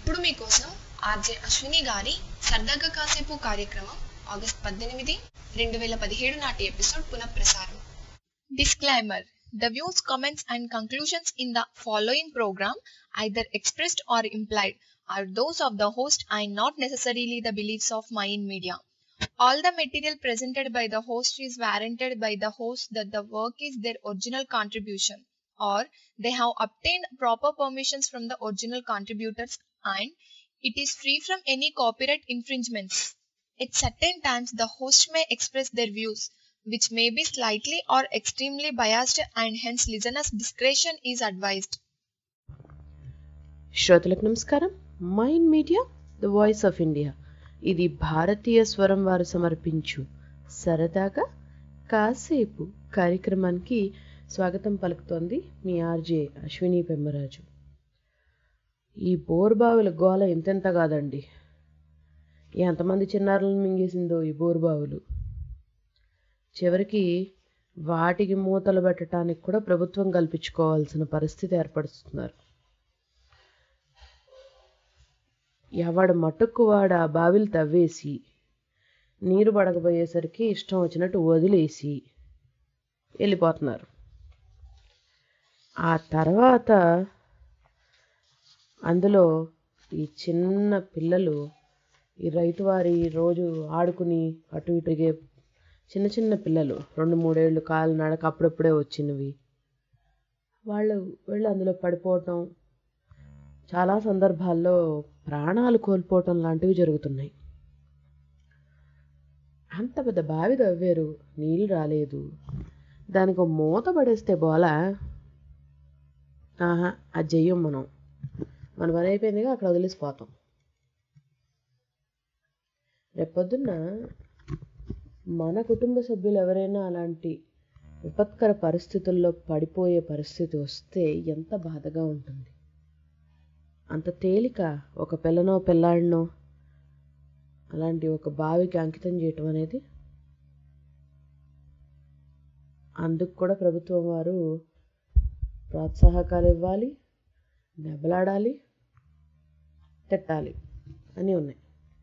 ఇప్పుడు మీకోసం ఆర్జే అశ్విని గారి సరదాగా కాసేపు కార్యక్రమం ఆగస్ట్ పద్దెనిమిది రెండు వేల పదిహేడు నాటి ఎపిసోడ్ పునఃప్రసారం Disclaimer The views, comments, and conclusions in the following program, either expressed or implied, are those of the host and not necessarily the beliefs of Mayan Media. All the material presented by the host is warranted by the host that the work is their original contribution or they have obtained proper permissions from the original contributors and it is free from any copyright infringements. At certain times, the host may express their views, which may be slightly or extremely biased, and hence listeners' discretion is advised. శ్రోతలకు నమస్కారం Mind Media the voice of India ఇది భారతీయ స్వరం వారు సమర్పించు సరదాగా కాసేపు కార్యక్రమానికి స్వాగతం పలుకుతోంది మీ ఆర్జే అశ్విని పెమ్మరాజు ఈ బోరుబావుల గోల ఎంతెంత కాదండి ఎంతమంది చిన్నారులను మింగేసిందో ఈ బోరుబావులు చివరికి వాటికి మూతలు పెట్టడానికి కూడా ప్రభుత్వం కల్పించుకోవాల్సిన పరిస్థితి ఏర్పరుస్తున్నారు ఎవడ మటుక్కు వాడు ఆ బావిలు తవ్వేసి నీరు పడకపోయేసరికి ఇష్టం వచ్చినట్టు వదిలేసి వెళ్ళిపోతున్నారు ఆ తర్వాత అందులో ఈ చిన్న పిల్లలు ఈ రైతు వారి రోజు ఆడుకుని అటు ఇటు తిరిగే చిన్న చిన్న పిల్లలు రెండు మూడేళ్ళు కాలు నడక అప్పుడప్పుడే వచ్చినవి వాళ్ళు వెళ్ళి అందులో పడిపోవటం చాలా సందర్భాల్లో ప్రాణాలు కోల్పోవటం లాంటివి జరుగుతున్నాయి అంత పెద్ద బావి తవ్వారు నీళ్ళు రాలేదు దానికి ఒక మూత పడేస్తే బోల ఆహా అది చెయ్యం మనం మన పని అయిపోయిందిగా అక్కడ వదిలేసిపోతాం రేపొద్దున్న మన కుటుంబ సభ్యులు ఎవరైనా అలాంటి విపత్కర పరిస్థితుల్లో పడిపోయే పరిస్థితి వస్తే ఎంత బాధగా ఉంటుంది అంత తేలిక ఒక పిల్లనో పిల్లాడినో అలాంటి ఒక బావికి అంకితం చేయటం అనేది అందుకు కూడా ప్రభుత్వం వారు ప్రోత్సాహకాలు ఇవ్వాలి దెబ్బలాడాలి తిట్టాలి అని ఉన్నాయి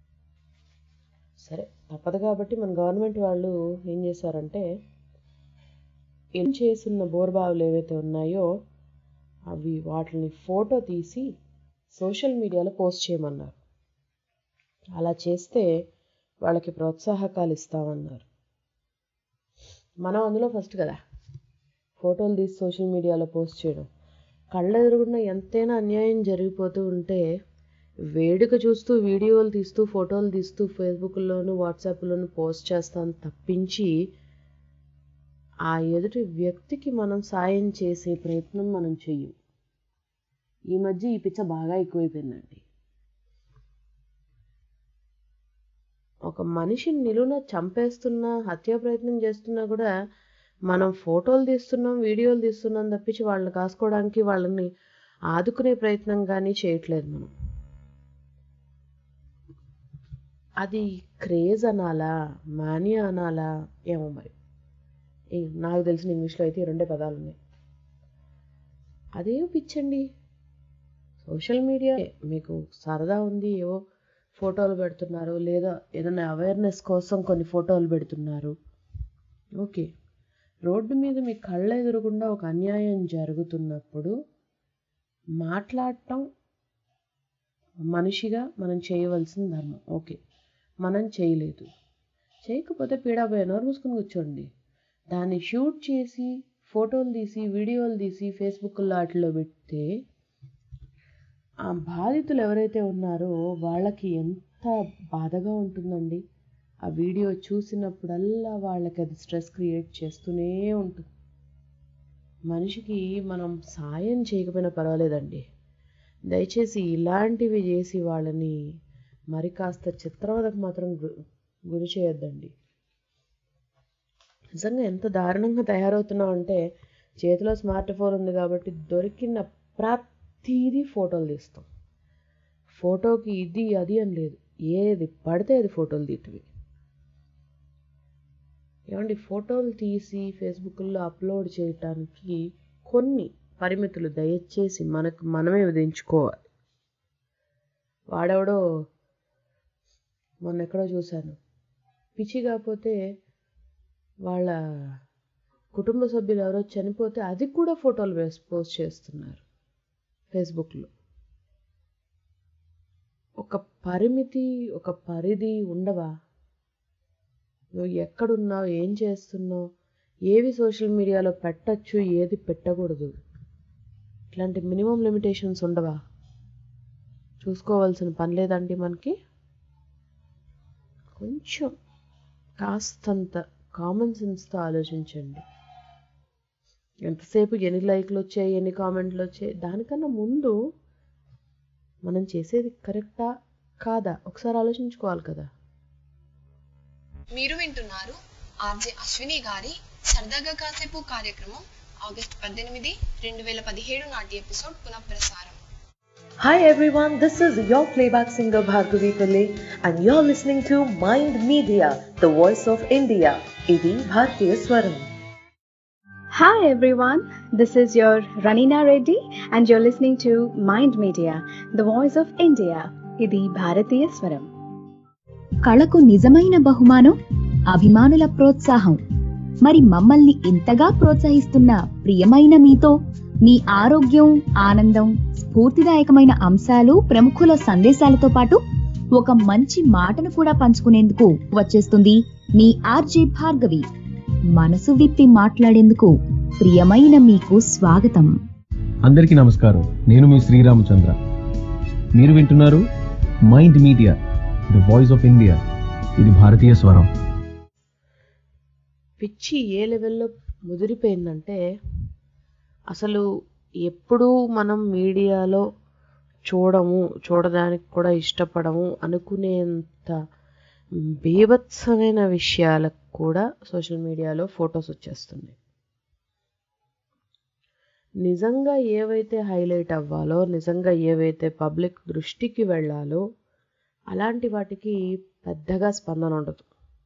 సరే తప్పదు కాబట్టి మన గవర్నమెంట్ వాళ్ళు ఏం చేశారంటే ఏం చేస్తున్న బోర్బావులు ఏవైతే ఉన్నాయో అవి వాటిని ఫోటో తీసి సోషల్ మీడియాలో పోస్ట్ చేయమన్నారు అలా చేస్తే వాళ్ళకి ప్రోత్సాహకాలు ఇస్తామన్నారు మనం అందులో ఫస్ట్ కదా ఫోటోలు తీసి సోషల్ మీడియాలో పోస్ట్ చేయడం కళ్ళ ఎదురుగున్న ఎంతైనా అన్యాయం జరిగిపోతూ ఉంటే వేడుక చూస్తూ వీడియోలు తీస్తూ ఫోటోలు తీస్తూ ఫేస్బుక్లోను వాట్సాప్లోను పోస్ట్ చేస్తాను తప్పించి ఆ ఎదుటి వ్యక్తికి మనం సాయం చేసే ప్రయత్నం మనం చెయ్యం ఈ మధ్య ఈ పిచ్చ బాగా ఎక్కువైపోయిందండి ఒక మనిషిని నిలువున చంపేస్తున్నా హత్యా ప్రయత్నం చేస్తున్నా కూడా మనం ఫోటోలు తీస్తున్నాం వీడియోలు తీస్తున్నాం తప్పించి వాళ్ళని కాసుకోవడానికి వాళ్ళని ఆదుకునే ప్రయత్నం కానీ చేయట్లేదు మనం అది క్రేజ్ అనాలా మానియా అనాలా ఏమో మరి నాకు తెలిసిన ఇంగ్లీష్లో అయితే రెండే పదాలు ఉన్నాయి అదేం పిచ్చండి సోషల్ మీడియా మీకు సరదా ఉంది ఏవో ఫోటోలు పెడుతున్నారు లేదా ఏదైనా అవేర్నెస్ కోసం కొన్ని ఫోటోలు పెడుతున్నారు ఓకే రోడ్డు మీద మీ కళ్ళ ఎదురుగుండా ఒక అన్యాయం జరుగుతున్నప్పుడు మాట్లాడటం మనిషిగా మనం చేయవలసిన ధర్మం ఓకే మనం చేయలేదు చేయకపోతే పీడాపోయే నోరు మూసుకొని కూర్చోండి దాన్ని షూట్ చేసి ఫోటోలు తీసి వీడియోలు తీసి ఫేస్బుక్లో వాటిలో పెడితే ఆ బాధితులు ఎవరైతే ఉన్నారో వాళ్ళకి ఎంత బాధగా ఉంటుందండి ఆ వీడియో చూసినప్పుడల్లా వాళ్ళకి అది స్ట్రెస్ క్రియేట్ చేస్తూనే ఉంటుంది మనిషికి మనం సాయం చేయకపోయినా పర్వాలేదండి దయచేసి ఇలాంటివి చేసి వాళ్ళని మరి కాస్త చిత్రవదకు మాత్రం గురి చేయొద్దండి నిజంగా ఎంత దారుణంగా తయారవుతున్నాం అంటే చేతిలో స్మార్ట్ ఫోన్ ఉంది కాబట్టి దొరికిన ప్రతిదీ ఫోటోలు తీస్తాం ఫోటోకి ఇది అది అని లేదు ఏది పడితే అది ఫోటోలు తీయటవి ఏమండి ఫోటోలు తీసి ఫేస్బుక్లో అప్లోడ్ చేయటానికి కొన్ని పరిమితులు దయచేసి మనకు మనమే విధించుకోవాలి వాడెవడో మొన్న ఎక్కడో చూశాను పిచ్చి కాకపోతే వాళ్ళ కుటుంబ సభ్యులు ఎవరో చనిపోతే అది కూడా ఫోటోలు వేసి పోస్ట్ చేస్తున్నారు ఫేస్బుక్లో ఒక పరిమితి ఒక పరిధి ఉండవా నువ్వు ఎక్కడున్నావు ఏం చేస్తున్నావు ఏవి సోషల్ మీడియాలో పెట్టచ్చు ఏది పెట్టకూడదు ఇట్లాంటి మినిమం లిమిటేషన్స్ ఉండవా చూసుకోవాల్సిన పని లేదండి మనకి కొంచెం కాస్తంత కామన్ సెన్స్తో ఆలోచించండి ఎంతసేపు ఎన్ని లైక్లు వచ్చాయి ఎన్ని కామెంట్లు వచ్చాయి దానికన్నా ముందు మనం చేసేది కరెక్టా కాదా ఒకసారి ఆలోచించుకోవాలి కదా మీరు వింటున్నారు ఆర్జే అశ్విని గారి సరదాగా కాసేపు కార్యక్రమం ఆగస్ట్ పద్దెనిమిది రెండు వేల పదిహేడు నాటి ఎపిసోడ్ పునఃప్రసారం Hi everyone, this is your playback singer Bhargavi Pillai and you're listening to Mind Media, the voice of India. Idi Bhartiya Swaram. Hi everyone, this is your Ranina Reddy and you're listening to Mind Media, the voice of India. ఇది భారతీయ స్వరం కళకు నిజమైన బహుమానం అభిమానుల ప్రోత్సాహం మరి మమ్మల్ని ఇంతగా ప్రోత్సహిస్తున్న ప్రియమైన మీతో మీ ఆరోగ్యం ఆనందం స్ఫూర్తిదాయకమైన అంశాలు ప్రముఖుల సందేశాలతో పాటు ఒక మంచి మాటను కూడా పంచుకునేందుకు వచ్చేస్తుంది మీ ఆర్జే భార్గవి మనసు విప్పి మాట్లాడేందుకు ప్రియమైన మీకు స్వాగతం అందరికీ నమస్కారం నేను మీ శ్రీరామచంద్ర మీరు వింటున్నారు Mind Media the voice of India ఇది భారతీయ స్వరం పిచ్చి ఏ లెవెల్లో ముదిరిపోయిందంటే అసలు ఎప్పుడూ మనం మీడియాలో చూడము చూడడానికి కూడా ఇష్టపడము అనుకునేంత బీభత్సమైన విషయాలకు కూడా సోషల్ మీడియాలో ఫొటోస్ వచ్చేస్తున్నాయి నిజంగా ఏవైతే హైలైట్ అవ్వాలో నిజంగా ఏవైతే పబ్లిక్ దృష్టికి వెళ్ళాలో అలాంటి వాటికి పెద్దగా స్పందన ఉండదు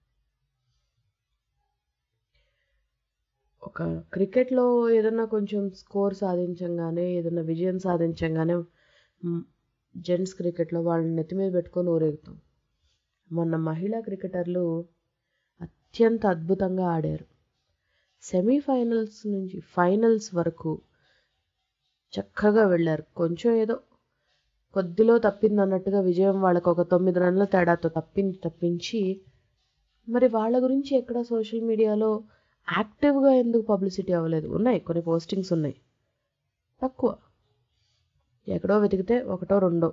ఒక క్రికెట్లో ఏదన్నా కొంచెం స్కోర్ సాధించంగానే ఏదన్నా విజయం సాధించంగానే జెంట్స్ క్రికెట్లో వాళ్ళని నెత్తి మీద పెట్టుకొని ఊరేగుతాం మొన్న మహిళా క్రికెటర్లు అత్యంత అద్భుతంగా ఆడారు సెమీఫైనల్స్ నుంచి ఫైనల్స్ వరకు చక్కగా వెళ్ళారు కొంచెం ఏదో కొద్దిలో తప్పింది అన్నట్టుగా విజయం వాళ్ళకు ఒక తొమ్మిది రన్ల తేడాతో తప్పింది తప్పించి మరి వాళ్ళ గురించి ఎక్కడ సోషల్ మీడియాలో యాక్టివ్గా ఎందుకు పబ్లిసిటీ అవ్వలేదు ఉన్నాయి కొన్ని పోస్టింగ్స్ ఉన్నాయి తక్కువ ఎక్కడో వెతికితే ఒకటో రెండో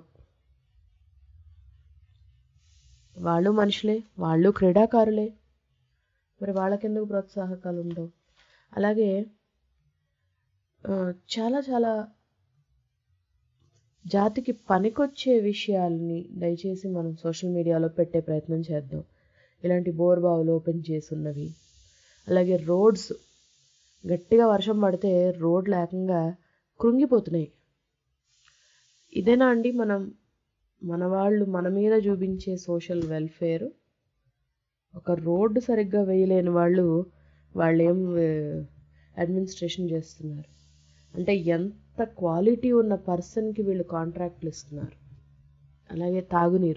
వాళ్ళు మనుషులే వాళ్ళు క్రీడాకారులే మరి వాళ్ళకెందుకు ప్రోత్సాహకాలు ఉండవు అలాగే చాలా చాలా జాతికి పనికొచ్చే విషయాలని దయచేసి మనం సోషల్ మీడియాలో పెట్టే ప్రయత్నం చేద్దాం ఇలాంటి బోర్ బావులు ఓపెన్ చేసున్నవి అలాగే రోడ్స్ గట్టిగా వర్షం పడితే రోడ్లు ఏకంగా కృంగిపోతున్నాయి ఇదేనా అండి మనం మన వాళ్ళు మన మీద చూపించే సోషల్ వెల్ఫేర్ ఒక రోడ్డు సరిగ్గా వేయలేని వాళ్ళు వాళ్ళు ఏం అడ్మినిస్ట్రేషన్ చేస్తున్నారు అంటే ఎంత క్వాలిటీ ఉన్న పర్సన్కి వీళ్ళు కాంట్రాక్ట్లు ఇస్తున్నారు అలాగే తాగునీరు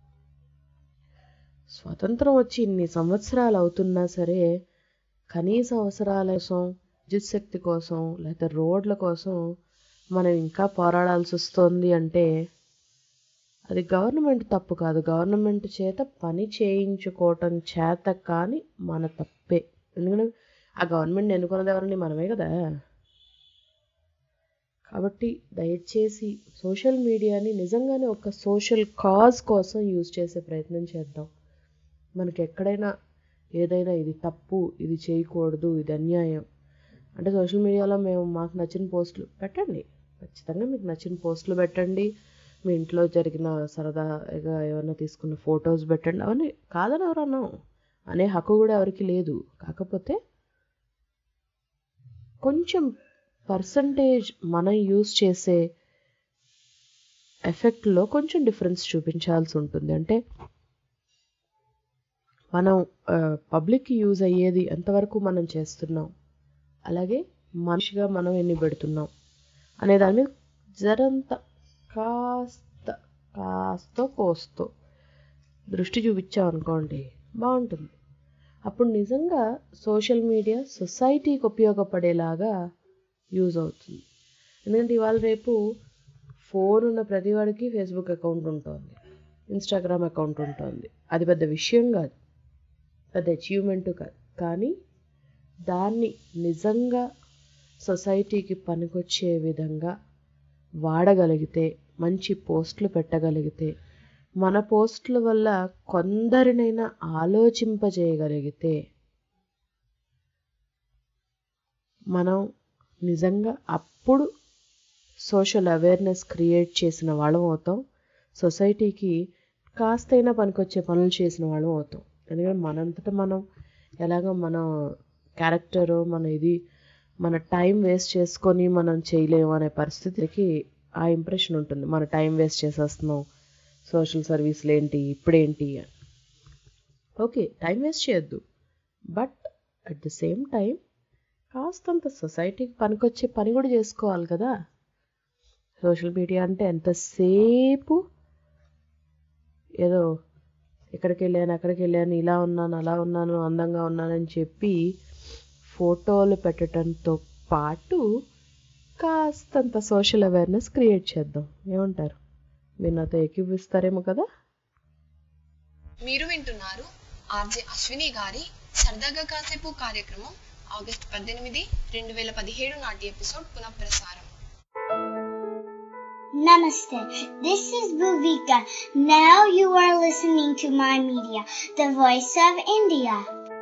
స్వతంత్రం వచ్చి ఇన్ని సంవత్సరాలు అవుతున్నా సరే కనీస అవసరాల కోసం విద్యుత్ శక్తి కోసం లేకపోతే రోడ్ల కోసం మనం ఇంకా పోరాడాల్సి వస్తుంది అంటే అది గవర్నమెంట్ తప్పు కాదు గవర్నమెంట్ చేత పని చేయించుకోవటం చేత కానీ మన తప్పే ఎందుకంటే ఆ గవర్నమెంట్ ఎన్నుకున్నది ఎవరండి మనమే కదా కాబట్టి దయచేసి సోషల్ మీడియాని నిజంగానే ఒక సోషల్ కాజ్ కోసం యూజ్ చేసే ప్రయత్నం చేద్దాం మనకి ఎక్కడైనా ఏదైనా ఇది తప్పు ఇది చేయకూడదు ఇది అన్యాయం అంటే సోషల్ మీడియాలో మేము మాకు నచ్చిన పోస్టులు పెట్టండి ఖచ్చితంగా మీకు నచ్చిన పోస్టులు పెట్టండి మీ ఇంట్లో జరిగిన సరదాగా ఏమైనా తీసుకున్న ఫొటోస్ పెట్టండి అవన్నీ కాదని ఎవరన్నా అనే హక్కు కూడా ఎవరికి లేదు కాకపోతే కొంచెం పర్సంటేజ్ మనం యూస్ చేసే ఎఫెక్ట్లో కొంచెం డిఫరెన్స్ చూపించాల్సి ఉంటుంది అంటే మనం పబ్లిక్కి యూజ్ అయ్యేది ఎంతవరకు మనం చేస్తున్నాం అలాగే మనిషిగా మనం ఎన్ని పెడుతున్నాం అనే దాని మీద జరంత కాస్త కాస్తో కోస్తో దృష్టి చూపించామనుకోండి బాగుంటుంది అప్పుడు నిజంగా సోషల్ మీడియా సొసైటీకి ఉపయోగపడేలాగా యూజ్ అవుతుంది ఎందుకంటే ఇవాళ రేపు ఫోన్ ఉన్న ప్రతి వాడికి ఫేస్బుక్ అకౌంట్ ఉంటుంది ఇన్స్టాగ్రామ్ అకౌంట్ ఉంటుంది అది పెద్ద విషయం కాదు పెద్ద అచీవ్మెంట్ కాదు కానీ దాన్ని నిజంగా సొసైటీకి పనికొచ్చే విధంగా వాడగలిగితే మంచి పోస్టులు పెట్టగలిగితే మన పోస్టుల వల్ల కొందరినైనా ఆలోచింపజేయగలిగితే మనం నిజంగా అప్పుడు సోషల్ అవేర్నెస్ క్రియేట్ చేసిన వాళ్ళం అవుతాం సొసైటీకి కాస్తైనా పనికొచ్చే పనులు చేసిన వాళ్ళం అవుతాం ఎందుకంటే మనంతట మనం ఎలాగో మన క్యారెక్టరు మన ఇది మన టైం వేస్ట్ చేసుకొని మనం చేయలేము అనే పరిస్థితికి ఆ ఇంప్రెషన్ ఉంటుంది మన టైం వేస్ట్ చేసేస్తున్నాం సోషల్ సర్వీసులు ఏంటి ఇప్పుడేంటి అని ఓకే టైం వేస్ట్ చేయొద్దు but at the same time కాస్తంత సొసైటీకి పనికొచ్చే పని కూడా చేసుకోవాలి కదా సోషల్ మీడియా అంటే ఎంతసేపు ఏదో ఎక్కడికి వెళ్ళాను అక్కడికి వెళ్ళాను ఇలా ఉన్నాను అలా ఉన్నాను అందంగా ఉన్నానని చెప్పి ఫోటోలు పెట్టడంతో పాటు కాస్తంత సోషల్ అవేర్నెస్ క్రియేట్ చేద్దాం ఏమంటారు మీరు నాతో ఏకీపిస్తారేమో కదా మీరు వింటున్నారు ఆర్జే అశ్విని గారి సరదాగా కాసేపు కార్యక్రమం ఆగస్ట్ పద్దెనిమిది రెండు వేల పదిహేడు నాటి ఎపిసోడ్ పునఃప్రసారం Namaste. This is Bhuvika. Now you are listening to my media, the voice of India.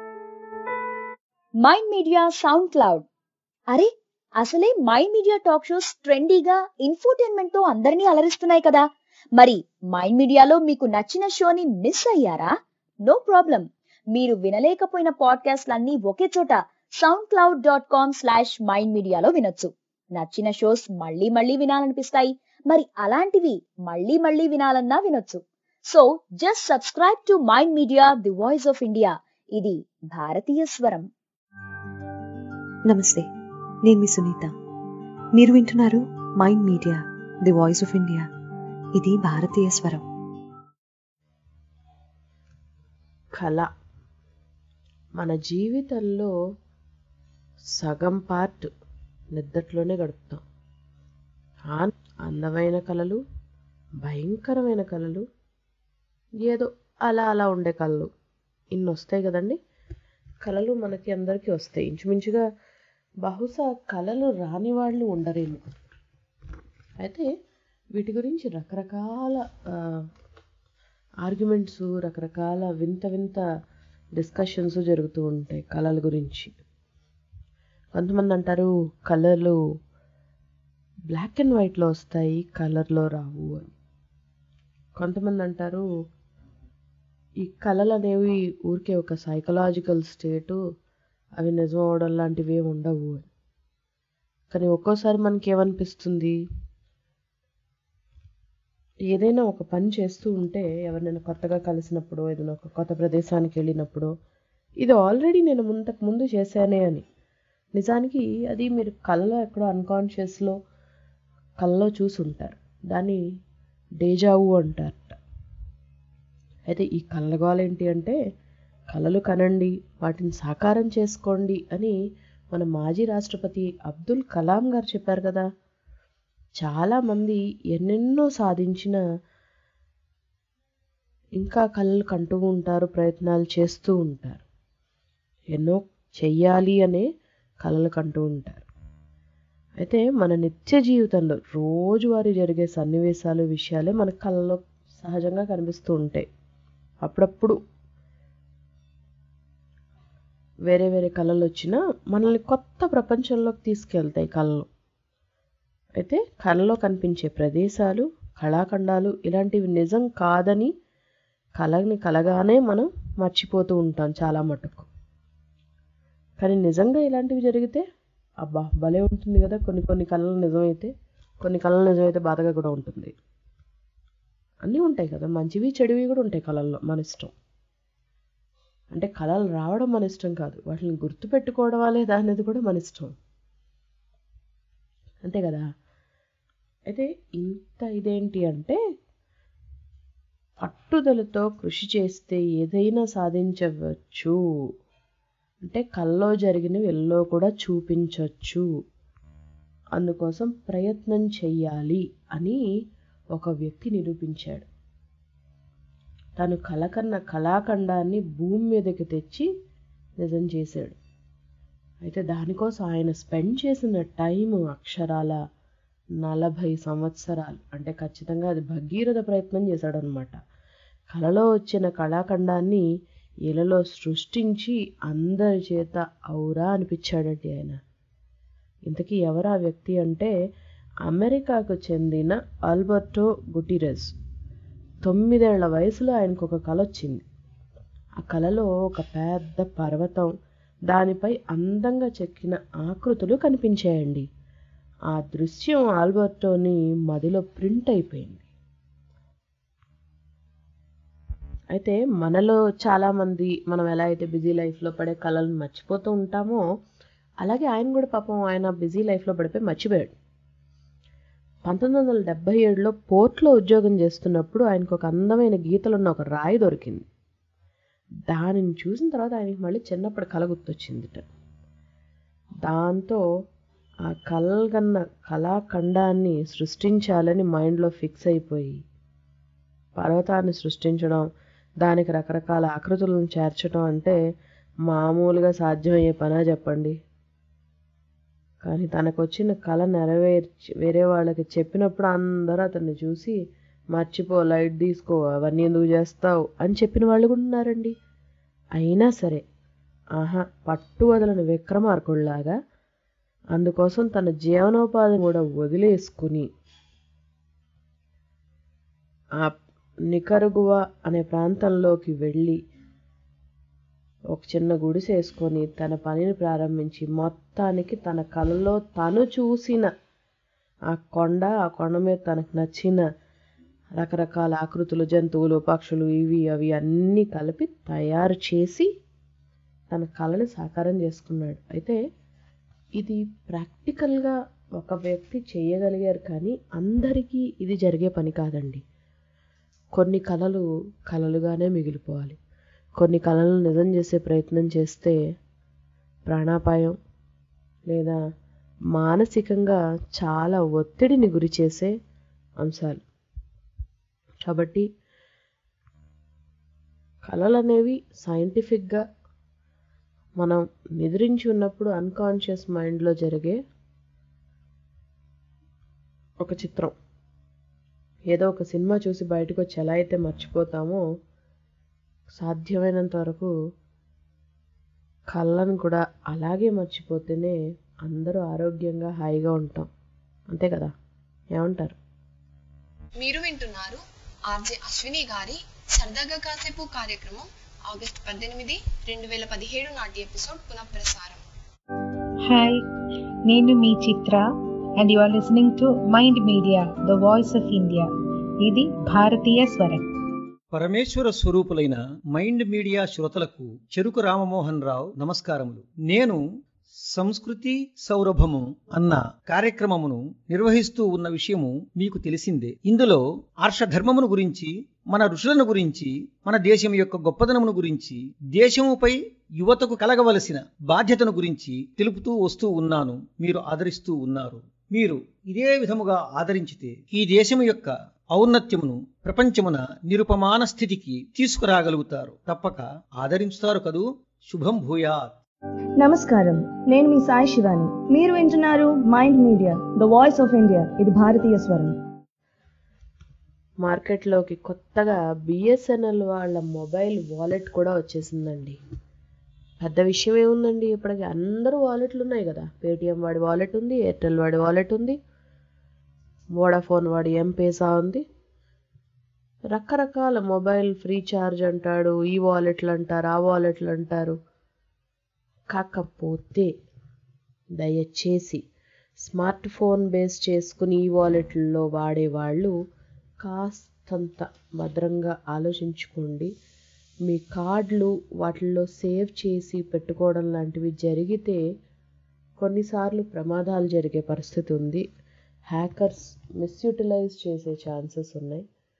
Mind Media SoundCloud అరే అసలే మైండ్ మీడియా టాక్ షోస్ ట్రెండీగా ఇన్ఫోటైన్మెంట్ తో అందరినీ అలరిస్తున్నాయి కదా మరి మైండ్ మీడియాలో మీకు నచ్చిన షోని మిస్ అయ్యారా నో ప్రాబ్లం మీరు వినలేకపోయిన పాడ్కాస్ట్లన్నీ ఒకే చోట SoundCloud dot com slash Mind మీడియాలో వినొచ్చు నచ్చిన షోస్ మళ్ళీ మళ్ళీ వినాలనిపిస్తాయి మరి అలాంటివి మళ్ళీ మళ్ళీ వినాలన్నా వినొచ్చు so just subscribe to Mind Media the voice of India ఇది భారతీయ స్వరం నమస్తే నేను మీ సునీత మీరు వింటున్నారు Mind Media the voice of India ఇది భారతీయ స్వరం కళ మన జీవితంలో సగం పార్ట్ నిద్దట్లోనే గడుపుతాం ఆ- అందమైన కళలు భయంకరమైన కళలు ఏదో అలా అలా ఉండే కళలు ఇన్ని వస్తాయి కదండి కళలు మనకి అందరికీ వస్తాయి ఇంచుమించుగా బహుశా కళలు రాని వాళ్ళు ఉండరేమో అయితే వీటి గురించి రకరకాల ఆర్గ్యుమెంట్స్ రకరకాల వింత వింత డిస్కషన్స్ జరుగుతూ ఉంటాయి కళల గురించి కొంతమంది అంటారు కలర్లు బ్లాక్ అండ్ వైట్లో వస్తాయి కలర్లో రావు అని కొంతమంది అంటారు ఈ కళలు అనేవి ఊరికే ఒక సైకలాజికల్ స్టేటు అవి నిజం అవడం లాంటివి ఏమి ఉండవు అని కానీ ఒక్కోసారి మనకి ఏమనిపిస్తుంది ఏదైనా ఒక పని చేస్తూ ఉంటే ఎవరినైనా కొత్తగా కలిసినప్పుడు ఏదైనా ఒక కొత్త ప్రదేశానికి వెళ్ళినప్పుడు ఇది ఆల్రెడీ నేను ముంతకు ముందు చేశానే అని నిజానికి అది మీరు కళ్ళలో ఎక్కడో అన్కాన్షియస్లో కళ్ళలో చూసి ఉంటారు దాన్ని డేజావు అంటారట అయితే ఈ కళ్ళగోల ఏంటి అంటే కళలు కనండి వాటిని సాకారం చేసుకోండి అని మన మాజీ రాష్ట్రపతి అబ్దుల్ కలాం గారు చెప్పారు కదా చాలామంది ఎన్నెన్నో సాధించిన ఇంకా కళలు కంటూ ఉంటారు ప్రయత్నాలు చేస్తూ ఉంటారు ఎన్నో చెయ్యాలి అనే కళలు కంటూ ఉంటారు అయితే మన నిత్య జీవితంలో రోజువారీ జరిగే సన్నివేశాలు విషయాలే మన కళలో సహజంగా కనిపిస్తూ ఉంటాయి అప్పుడప్పుడు వేరే వేరే కళలు వచ్చినా మనల్ని కొత్త ప్రపంచంలోకి తీసుకెళ్తాయి కళలు అయితే కళలో కనిపించే ప్రదేశాలు కళాఖండాలు ఇలాంటివి నిజం కాదని కళని కలగానే మనం మర్చిపోతూ ఉంటాం చాలా మటుకు కానీ నిజంగా ఇలాంటివి జరిగితే అబ్బా భలే ఉంటుంది కదా కొన్ని కొన్ని కళలు నిజమైతే కొన్ని కళలు నిజమైతే బాధగా కూడా ఉంటుంది అన్నీ ఉంటాయి కదా మంచివి చెడువి కూడా ఉంటాయి కళల్లో మన ఇష్టం అంటే కళలు రావడం మన ఇష్టం కాదు వాటిని గుర్తుపెట్టుకోవడం లేదా అనేది కూడా మన ఇష్టం అంతే కదా అయితే ఇంత ఇదేంటి అంటే పట్టుదలతో కృషి చేస్తే ఏదైనా సాధించవచ్చు అంటే కల్లో జరిగిన వెళ్ళలో కూడా చూపించవచ్చు అందుకోసం ప్రయత్నం చెయ్యాలి అని ఒక వ్యక్తి నిరూపించాడు తను కలకన్న కళాఖండాన్ని భూమి మీదకి తెచ్చి నిజం చేశాడు అయితే దానికోసం ఆయన స్పెండ్ చేసిన టైం అక్షరాల నలభై సంవత్సరాలు అంటే ఖచ్చితంగా అది భగీరథ ప్రయత్నం చేశాడనమాట కళలో వచ్చిన కళాఖండాన్ని ఇలలో సృష్టించి అందరి చేత ఔరా అనిపించాడండి ఆయన ఇంతకీ ఎవరు ఆ వ్యక్తి అంటే అమెరికాకు చెందిన ఆల్బర్టో గుటిరెస్ తొమ్మిదేళ్ల వయసులో ఆయనకు ఒక కళ వచ్చింది ఆ కళలో ఒక పెద్ద పర్వతం దానిపై అందంగా చెక్కిన ఆకృతులు కనిపించాయండి ఆ దృశ్యం ఆల్బర్టోని మదిలో ప్రింట్ అయిపోయింది అయితే మనలో చాలామంది మనం ఎలా అయితే బిజీ లైఫ్లో పడే కళలను మర్చిపోతూ ఉంటామో అలాగే ఆయన కూడా పాపం ఆయన బిజీ లైఫ్లో పడిపోయి మర్చిపోయాడు పంతొమ్మిది వందల డెబ్బై ఏడులో పోర్ట్లో ఉద్యోగం చేస్తున్నప్పుడు ఆయనకు ఒక అందమైన గీతలున్న ఒక రాయి దొరికింది దానిని చూసిన తర్వాత ఆయనకి మళ్ళీ చిన్నప్పుడు కళ గుర్తొచ్చిందిట దాంతో ఆ కలగన్న కళాఖండాన్ని సృష్టించాలని మైండ్లో ఫిక్స్ అయిపోయి పర్వతాన్ని సృష్టించడం దానికి రకరకాల ఆకృతులను చేర్చడం అంటే మామూలుగా సాధ్యమయ్యే పనా చెప్పండి కానీ తనకు వచ్చిన కళ నెరవేర్చి వేరే వాళ్ళకి చెప్పినప్పుడు అందరూ అతన్ని చూసి మర్చిపో లైట్ తీసుకో అవన్నీ ఎందుకు చేస్తావు అని చెప్పిన వాళ్ళు కూడా ఉన్నారండి అయినా సరే ఆహా పట్టు వదలని విక్రమార్కుల్లాగా అందుకోసం తన జీవనోపాధిని కూడా వదిలేసుకుని ఆ నికరుగువ అనే ప్రాంతంలోకి వెళ్ళి ఒక చిన్న గుడిసె వేసుకొని తన పనిని ప్రారంభించి మొత్తానికి తన కళలో తను చూసిన ఆ కొండ ఆ కొండ మీద తనకు నచ్చిన రకరకాల ఆకృతులు జంతువులు పక్షులు ఇవి అవి అన్నీ కలిపి తయారు చేసి తన కళని సాకారం చేసుకున్నాడు అయితే ఇది ప్రాక్టికల్గా ఒక వ్యక్తి చేయగలిగారు కానీ అందరికీ ఇది జరిగే పని కాదండి కొన్ని కళలు కళలుగానే మిగిలిపోవాలి కొన్ని కళలను నిజం చేసే ప్రయత్నం చేస్తే ప్రాణాపాయం లేదా మానసికంగా చాలా ఒత్తిడిని గురి చేసే అంశాలు కాబట్టి కళలు అనేవి సైంటిఫిక్గా మనం నిద్రించి ఉన్నప్పుడు అన్కాన్షియస్ మైండ్లో జరిగే ఒక చిత్రం ఏదో ఒక సినిమా చూసి బయటకు వచ్చి ఎలా అయితే మర్చిపోతామో సాధ్యమైనంత వరకు కళ్ళను కూడా అలాగే మర్చిపోతేనే అందరూ ఆరోగ్యంగా హాయిగా ఉంటాం అంతే కదా ఏమంటారు మీరు వింటున్నారు ఆర్జే అశ్విని గారి సరదాగా కాసేపు కార్యక్రమం ఆగస్ట్ పద్దెనిమిది రెండు వేల పదిహేడు నాటి ఎపిసోడ్ పునఃప్రసారం హాయ్ నేను మీ Chitra and you are listening to Mind Media the voice of India ఇది భారతీయ స్వరం పరమేశ్వర స్వరూపులైన మైండ్ మీడియా శ్రోతలకు చెరుకు రామమోహన్ రావు నమస్కారములు నేను సంస్కృతి సౌరభము అన్న కార్యక్రమమును నిర్వహిస్తూ ఉన్న విషయము మీకు తెలిసిందే ఇందులో ఆర్షధర్మమును గురించి మన ఋషులను గురించి మన దేశం యొక్క గొప్పదనమును గురించి దేశముపై యువతకు కలగవలసిన బాధ్యతను గురించి తెలుపుతూ వస్తూ ఉన్నాను మీరు ఆదరిస్తూ ఉన్నారు మీరు ఇదే విధముగా ఆదరించితే ఈ దేశము యొక్క ఔన్నత్యమును ప్రపంచమున నిరుపమాన స్థితికి తీసుకురాగలుగుతారు తప్పక ఆదరించుతారు కదూ శుభం భూయాత్ నమస్కారం నేను మీ సాయి శివాని మీరు వింటున్నారు Mind Media the voice of India ఇది భారతీయ స్వరం మార్కెట్లోకి కొత్తగా బిఎస్ఎన్ఎల్ వాళ్ళ మొబైల్ వాలెట్ కూడా వచ్చేసిందండి పెద్ద విషయం ఏముందండి ఇప్పటికి అందరూ వాలెట్లు ఉన్నాయి కదా పేటిఎం వాడి వాలెట్ ఉంది ఎయిర్టెల్ వాడి వాలెట్ ఉంది వోడాఫోన్ వాడి ఎంపేసా ఉంది రకరకాల మొబైల్ ఫ్రీ ఛార్జ్ అంటాడు ఈ వాలెట్లు అంటారు ఆ వాలెట్లు అంటారు కాకపోతే దయచేసి స్మార్ట్ ఫోన్ బేస్ చేసుకుని ఈ వాలెట్లలో వాడేవాళ్ళు కాస్తంత భద్రంగా ఆలోచించుకోండి మీ కార్డులు వాటిల్లో సేవ్ చేసి పెట్టుకోవడం లాంటివి జరిగితే కొన్నిసార్లు ప్రమాదాలు జరిగే పరిస్థితి ఉంది హ్యాకర్స్ మిస్యూటిలైజ్ చేసే ఛాన్సెస్ ఉన్నాయి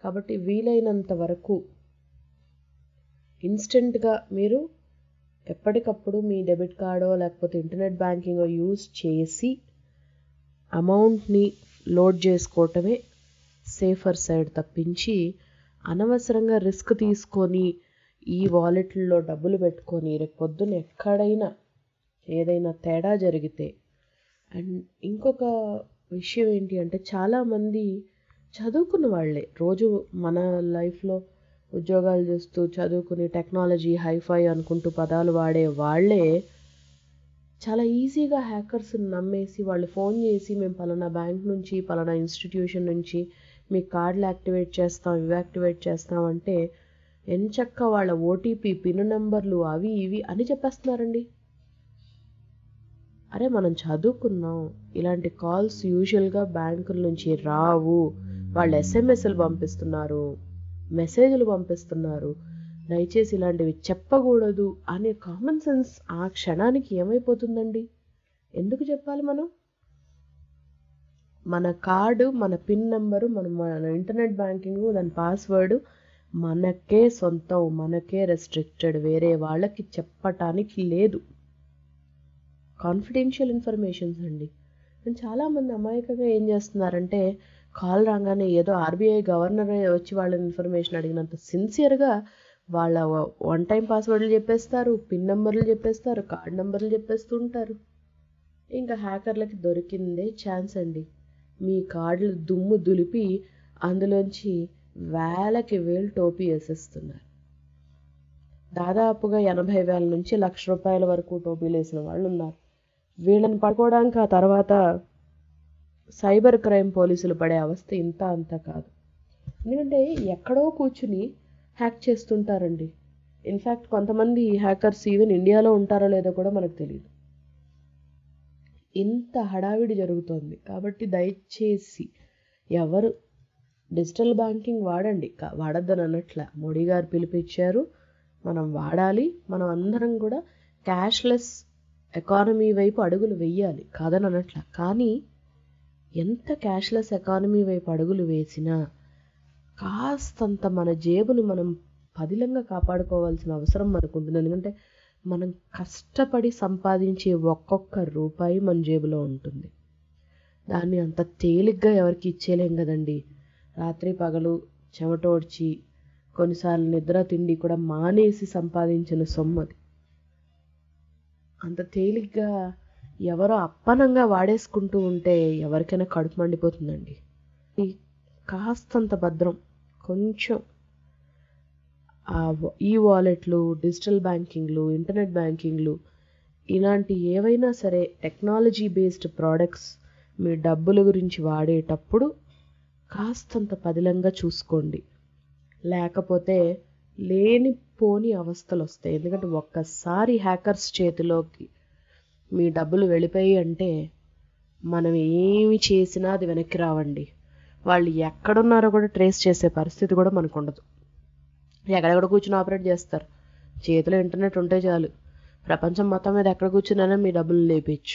కాబట్టి వీలైనంత వరకు ఇన్స్టెంట్గా మీరు ఎప్పటికప్పుడు మీ డెబిట్ కార్డో లేకపోతే ఇంటర్నెట్ బ్యాంకింగో యూజ్ చేసి అమౌంట్ని లోడ్ చేసుకోవటమే సేఫర్ సైడ్ తప్పించి అనవసరంగా రిస్క్ తీసుకొని ఈ వాలెట్లో డబ్బులు పెట్టుకొని రేపు పొద్దున్న ఎక్కడైనా ఏదైనా తేడా జరిగితే అండ్ ఇంకొక విషయం ఏంటి అంటే చాలామంది చదువుకున్న వాళ్ళే రోజు మన లైఫ్లో ఉద్యోగాలు చేస్తూ చదువుకుని టెక్నాలజీ హైఫై అనుకుంటూ పదాలు వాడే వాళ్ళే చాలా ఈజీగా హ్యాకర్స్ నమ్మేసి వాళ్ళు ఫోన్ చేసి మేము పలానా బ్యాంక్ నుంచి పలానా ఇన్స్టిట్యూషన్ నుంచి మీ కార్డులు యాక్టివేట్ చేస్తాం ఇవి యాక్టివేట్ చేస్తాం అంటే ఎంచక్క వాళ్ళ ఓటీపీ పిన్ నెంబర్లు అవి ఇవి అని చెప్పేస్తున్నారండి అరే మనం చదువుకున్నాం ఇలాంటి కాల్స్ యూజువల్గా బ్యాంకుల నుంచి రావు వాళ్ళు ఎస్ఎంఎస్లు పంపిస్తున్నారు మెసేజ్లు పంపిస్తున్నారు దయచేసి ఇలాంటివి చెప్పకూడదు అనే కామన్ సెన్స్ ఆ క్షణానికి ఏమైపోతుందండి ఎందుకు చెప్పాలి మనం మన కార్డు మన పిన్ నెంబరు మన మన ఇంటర్నెట్ బ్యాంకింగ్ దాని పాస్వర్డ్ మనకే సొంతం మనకే రెస్ట్రిక్టెడ్ వేరే వాళ్ళకి చెప్పటానికి లేదు కాన్ఫిడెన్షియల్ ఇన్ఫర్మేషన్స్ అండి నేను చాలామంది అమాయకంగా ఏం చేస్తున్నారంటే కాల్ రాగానే ఏదో ఆర్బీఐ గవర్నర్ వచ్చి వాళ్ళ ఇన్ఫర్మేషన్ అడిగినంత సిన్సియర్గా వాళ్ళ వన్ టైం పాస్వర్డ్లు చెప్పేస్తారు పిన్ నెంబర్లు చెప్పేస్తారు కార్డ్ నెంబర్లు చెప్పేస్తూ ఉంటారు ఇంకా హ్యాకర్లకి దొరికిందే ఛాన్స్ అండి మీ కార్డులు దుమ్ము దులిపి అందులోంచి వేలకి వేలు టోపీ వేసేస్తున్నారు దాదాపుగా ఎనభై వేల నుంచి లక్ష రూపాయల వరకు టోపీలు వేసిన వాళ్ళు ఉన్నారు వీళ్ళని పడుకోవడానికి ఆ తర్వాత సైబర్ క్రైమ్ పోలీసులు పడే అవస్థ ఇంత అంత కాదు ఎందుకంటే ఎక్కడో కూర్చుని హ్యాక్ చేస్తుంటారండి ఇన్ఫ్యాక్ట్ కొంతమంది హ్యాకర్స్ ఈవెన్ ఇండియాలో ఉంటారో లేదో కూడా మనకు తెలియదు ఇంత హడావిడి జరుగుతోంది కాబట్టి దయచేసి ఎవరు డిజిటల్ బ్యాంకింగ్ వాడండి కా- వాడొద్దని అన్నట్ల మోడీ గారు పిలిపించారు మనం వాడాలి మనం అందరం కూడా క్యాష్లెస్ ఎకానమీ వైపు అడుగులు వెయ్యాలి కాదని అనట్ల కానీ ఎంత క్యాష్లెస్ ఎకానమీ వైపు అడుగులు వేసినా కాస్తంత మన జేబును మనం పదిలంగా కాపాడుకోవాల్సిన అవసరం మనకు ఉంటుంది ఎందుకంటే మనం కష్టపడి సంపాదించే ఒక్కొక్క రూపాయి మన జేబులో ఉంటుంది దాన్ని అంత తేలిగ్గా ఎవరికి ఇచ్చేలేం కదండి రాత్రి పగలు చెమటోడ్చి కొన్నిసార్లు నిద్ర తిండి కూడా మానేసి సంపాదించిన సొమ్ము అది అంత తేలిగ్గా ఎవరో అప్పనంగా వాడేసుకుంటూ ఉంటే ఎవరికైనా కడుపు మండిపోతుందండి ఈ కాస్తంత భద్రం కొంచెం ఆ వ- ఈ వాలెట్లు డిజిటల్ బ్యాంకింగ్లు ఇంటర్నెట్ బ్యాంకింగ్లు ఇలాంటి ఏవైనా సరే టెక్నాలజీ బేస్డ్ ప్రోడక్ట్స్ మీ డబ్బుల గురించి వాడేటప్పుడు కాస్తంత పదిలంగా చూసుకోండి లేకపోతే లేనిపోని అవస్థలు వస్తాయి ఎందుకంటే ఒక్కసారి హ్యాకర్స్ చేతిలోకి మీ డబ్బులు వెళ్ళిపోయి అంటే మనం ఏమి చేసినా అది వెనక్కి రావండి వాళ్ళు ఎక్కడున్నారో కూడా ట్రేస్ చేసే పరిస్థితి కూడా మనకు ఉండదు ఎక్కడెక్కడ కూర్చుని ఆపరేట్ చేస్తారు చేతిలో ఇంటర్నెట్ ఉంటే చాలు ప్రపంచం మొత్తం మీద ఎక్కడ కూర్చున్నా మీ డబ్బులు లేపేయచ్చు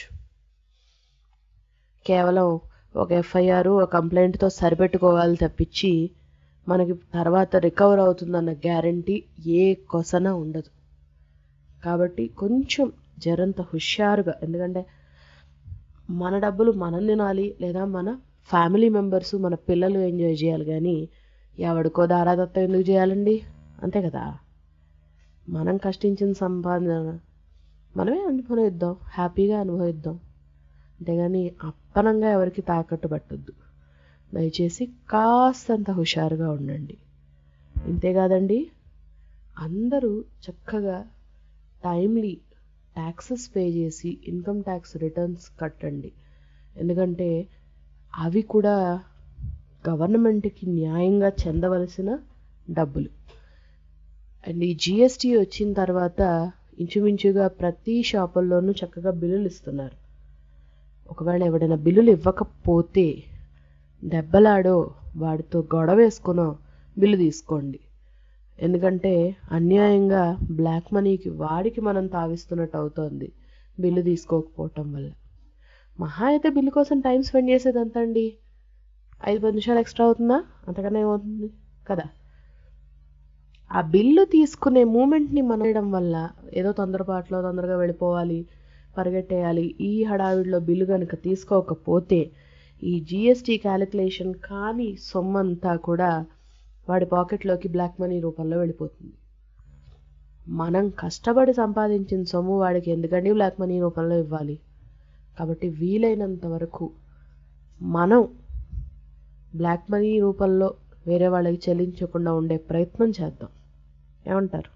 కేవలం ఒక ఎఫ్ఐఆర్ ఒక కంప్లైంట్తో సరిపెట్టుకోవాలి తప్పించి మనకి తర్వాత రికవర్ అవుతుందన్న గ్యారంటీ ఏ కొసన ఉండదు కాబట్టి కొంచెం జరంత హుషారుగా ఎందుకంటే మన డబ్బులు మనం తినాలి లేదా మన ఫ్యామిలీ మెంబర్స్ మన పిల్లలు ఎంజాయ్ చేయాలి కానీ ఎవడికో దారాదత్తం ఎందుకు చేయాలండి అంతే కదా మనం కష్టించిన సంపాదన మనమే అనుభవిద్దాం హ్యాపీగా అనుభవిద్దాం అంతేగాని అప్పనంగా ఎవరికి తాకట్టు పట్టొద్దు దయచేసి కాస్తంత హుషారుగా ఉండండి ఇంతేకాదండి అందరూ చక్కగా టైమ్లీ ట్యాక్సెస్ పే చేసి ఇన్కమ్ ట్యాక్స్ రిటర్న్స్ కట్టండి ఎందుకంటే అవి కూడా గవర్నమెంట్కి న్యాయంగా చెందవలసిన డబ్బులు అండ్ ఈ జిఎస్టీ వచ్చిన తర్వాత ఇంచుమించుగా ప్రతి షాపుల్లోనూ చక్కగా బిల్లులు ఇస్తున్నారు ఒకవేళ ఎవడైనా బిల్లులు ఇవ్వకపోతే దెబ్బలాడో వాడితో గొడవ వేసుకునో బిల్లు తీసుకోండి ఎందుకంటే అన్యాయంగా బ్లాక్ మనీకి వాడికి మనం తావిస్తున్నట్టు అవుతోంది బిల్లు తీసుకోకపోవటం వల్ల మహా అయితే బిల్లు కోసం టైం స్పెండ్ చేసేది ఎంత అండి ఐదు పది నిమిషాలు ఎక్స్ట్రా అవుతుందా అంతకన్నా ఏమవుతుంది కదా ఆ బిల్లు తీసుకునే మూమెంట్ని మనడం వల్ల ఏదో తొందరపాట్లో తొందరగా వెళ్ళిపోవాలి పరిగెట్టేయాలి ఈ హడావిడిలో బిల్లు కనుక తీసుకోకపోతే ఈ జిఎస్టీ క్యాలిక్యులేషన్ కానీ సొమ్మంతా కూడా వాడి పాకెట్లోకి బ్లాక్ మనీ రూపంలో వెళ్ళిపోతుంది మనం కష్టపడి సంపాదించిన సొమ్ము వాడికి ఎందుకండి బ్లాక్ మనీ రూపంలో ఇవ్వాలి కాబట్టి వీలైనంత వరకు మనం బ్లాక్ మనీ రూపంలో వేరే వాళ్ళకి చెల్లించకుండా ఉండే ప్రయత్నం చేద్దాం ఏమంటారు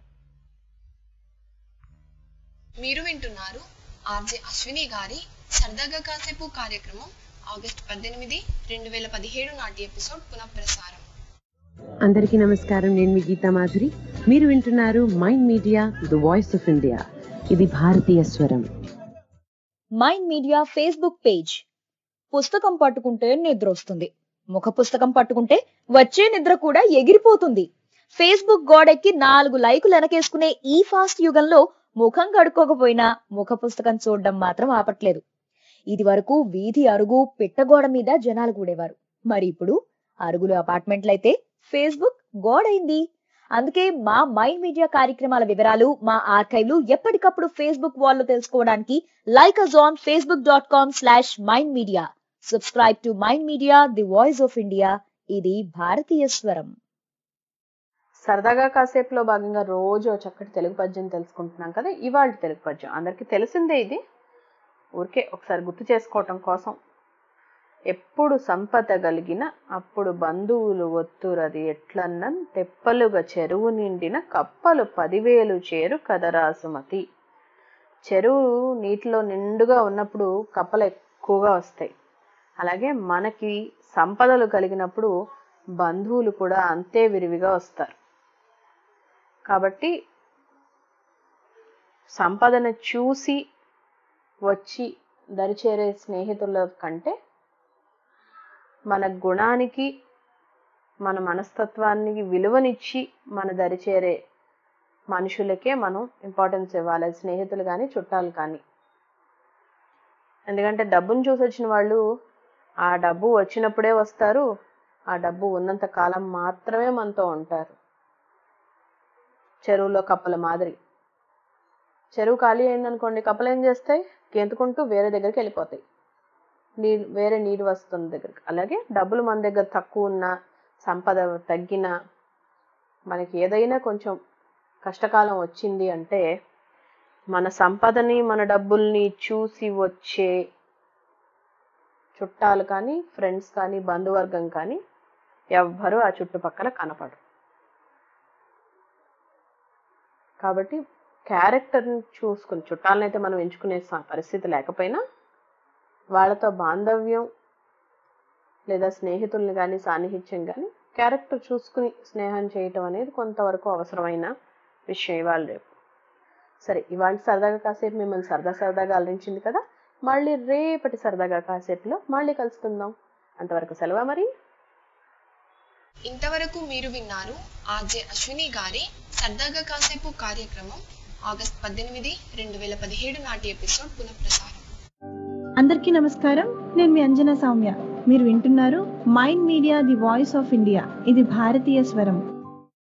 మీరు వింటున్నారు ఆర్జే అశ్విని గారి సరదాగా కాసేపు కార్యక్రమం ఆగస్టు పద్దెనిమిది రెండు వేల పదిహేడు నాటి ఎపిసోడ్ పునఃప్రసారం అందరికీ నమస్కారం నేను మీ గీతా మాధురి మీరు వింటున్నారు Mind Media the voice of India ఇది భారతీయ స్వరం మైండ్ మీడియా ఫేస్బుక్ పేజ్ పుస్తకం పట్టుకుంటే నిద్ర వస్తుంది ముఖ పుస్తకం పట్టుకుంటే వచ్చే నిద్ర కూడా ఎగిరిపోతుంది ఫేస్బుక్ గోడెక్కి నాలుగు లైకులు వెనకేసుకునే ఈ ఫాస్ట్ యుగంలో ముఖం కడుక్కోకపోయినా ముఖ పుస్తకం చూడడం మాత్రం ఆపట్లేదు ఇది వరకు వీధి అరుగు పిట్టగోడ మీద జనాలు కూడేవారు మరి ఇప్పుడు అరుగులు అపార్ట్మెంట్లయితే ఫేస్బుక్ గోడైంది అందుకే మా మైండ్ మీడియా కార్యక్రమాల వివరాలు మా ఆర్కైవ్లు ఎప్పటికప్పుడు ఫేస్బుక్ వాల్లో తెలుసుకోవడానికి like us on Facebook dot com slash Mind Media subscribe to Mind Media the voice of India ఇది భారతీయ స్వరం సరదాగా కాసేపులో భాగంగా రోజు ఓ చక్కటి తెలుగు పద్యం తెలుసుకుంటున్నాం కదా ఇవాళ తెలుగు పద్యం అందరికీ తెలిసిందే ఇది ఊరికే ఒకసారి గుర్తు చేసుకోవటం కోసం ఎప్పుడు సంపద కలిగిన అప్పుడు బంధువులు ఒత్తురది ఎట్లన్నన్ తెప్పలుగా చెరువు నిండిన కప్పలు పదివేలు చేరు కదరాసుమతి చెరువు నీటిలో నిండుగా ఉన్నప్పుడు కప్పలు ఎక్కువగా వస్తాయి అలాగే మనకి సంపదలు కలిగినప్పుడు బంధువులు కూడా అంతే విరివిగా వస్తారు కాబట్టి సంపదను చూసి వచ్చి దరిచేరే స్నేహితుల కంటే మన గుణానికి మన మనస్తత్వానికి విలువనిచ్చి మన దరిచేరే మనుషులకే మనం ఇంపార్టెన్స్ ఇవ్వాలి స్నేహితులు కానీ చుట్టాలు కానీ ఎందుకంటే డబ్బును చూసి వచ్చిన వాళ్ళు ఆ డబ్బు వచ్చినప్పుడే వస్తారు ఆ డబ్బు ఉన్నంత కాలం మాత్రమే మనతో ఉంటారు చెరువులో కప్పల మాదిరి చెరువు ఖాళీ అయిందనుకోండి కప్పలు ఏం చేస్తాయి గెంతుకుంటూ వేరే దగ్గరికి వెళ్ళిపోతాయి నీరు వేరే నీరు వస్తున్న దగ్గరికి అలాగే డబ్బులు మన దగ్గర తక్కువ ఉన్నా సంపద తగ్గిన మనకి ఏదైనా కొంచెం కష్టకాలం వచ్చింది అంటే మన సంపదని మన డబ్బుల్ని చూసి వచ్చే చుట్టాలు కానీ ఫ్రెండ్స్ కానీ బంధువర్గం కానీ ఎవ్వరూ ఆ చుట్టుపక్కల కనపడరు కాబట్టి క్యారెక్టర్ని చూసుకుని చుట్టాలను అయితే మనం ఎంచుకునే స- పరిస్థితి లేకపోయినా వాళ్ళతో బాంధవ్యం లేదా స్నేహితుల్ని కానీ సాన్నిహిత్యం కానీ క్యారెక్టర్ చూసుకుని స్నేహం చేయటం అనేది కొంతవరకు అవసరమైన విషయం ఇవాళ రేపు సరే ఇవాళ సరదాగా కాసేపు మిమ్మల్ని సరదా సరదాగా అలరించింది కదా మళ్ళీ రేపటి సరదాగా కాసేపులో మళ్ళీ కలుసుకుందాం అంతవరకు సెలవా మరి ఇంతవరకు మీరు విన్నారు ఆర్జే అశ్విని గారి సరదాగా కాసేపు కార్యక్రమం ఆగస్ట్ పద్దెనిమిది రెండు వేల పదిహేడు నాటి ఎపిసోడ్ పునఃప్రసారం అందరికీ నమస్కారం నేను మీ అంజనా సౌమ్య మీరు వింటున్నారు Mind Media the voice of India ఇది భారతీయ స్వరం